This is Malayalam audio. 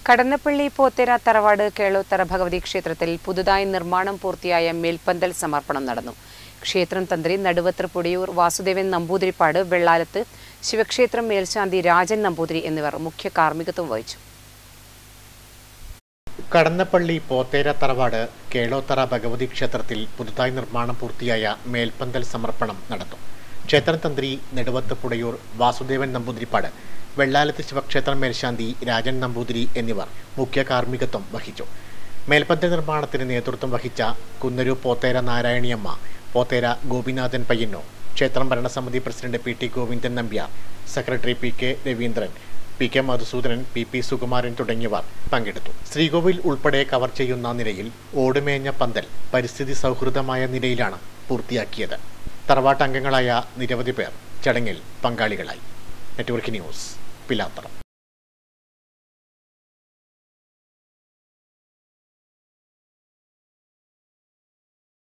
കടന്നപ്പള്ളി പോത്തേര തറവാട് കേളോത്തറ ഭഗവതി ക്ഷേത്രത്തിൽ പുതുതായി നിർമ്മാണം പൂർത്തിയായ മേൽപ്പന്തൽ സമർപ്പണം നടന്നു ക്ഷേത്രം തന്ത്രി നടുവത്ര പൊടിയൂർ വാസുദേവൻ നമ്പൂതിരിപ്പാട് വെള്ളാലത്ത് ശിവക്ഷേത്രം മേൽശാന്തി രാജൻ നമ്പൂതിരി എന്നിവർ മുഖ്യ കാർമ്മികത്വം വഹിച്ചു കടന്നപ്പള്ളി പോത്തേര തറവാട് കേളോത്തറ ഭഗവതി ക്ഷേത്രത്തിൽ പുതുതായി നിർമ്മാണം പൂർത്തിയായ മേൽപ്പന്തൽ സമർപ്പണം നടന്നു ക്ഷേത്രം തന്ത്രി നെടുവത്ത് പുടയൂർ വാസുദേവൻ നമ്പൂതിരിപ്പാട് വെള്ളാലത്ത് ശിവക്ഷേത്രം മേൽശാന്തി രാജൻ നമ്പൂതിരി എന്നിവർ മുഖ്യ കാർമ്മികത്വം വഹിച്ചു മേൽപ്പന്തൽ നിർമ്മാണത്തിന് നേതൃത്വം വഹിച്ച കുന്നരു പോത്തേര നാരായണിയമ്മ പോത്തേര ഗോപിനാഥൻ പയ്യന്നോ ക്ഷേത്രം ഭരണസമിതി president P T Govindan Nambiar secretary P K Raveendran P K Madhusoodanan P P Sukumaran തുടങ്ങിയവർ പങ്കെടുത്തു ശ്രീകോവിൽ ഉൾപ്പെടെ കവർ ചെയ്യുന്ന നിലയിൽ ഓടുമേഞ്ഞ പന്തൽ പരിസ്ഥിതി സൗഹൃദമായ നിലയിലാണ് പൂർത്തിയാക്കിയത് തറവാട്ടംഗങ്ങളായ നിരവധി പേർ ചടങ്ങിൽ പങ്കാളികളായി നെറ്റ്വർക്ക് ന്യൂസ് പിലാത്തറ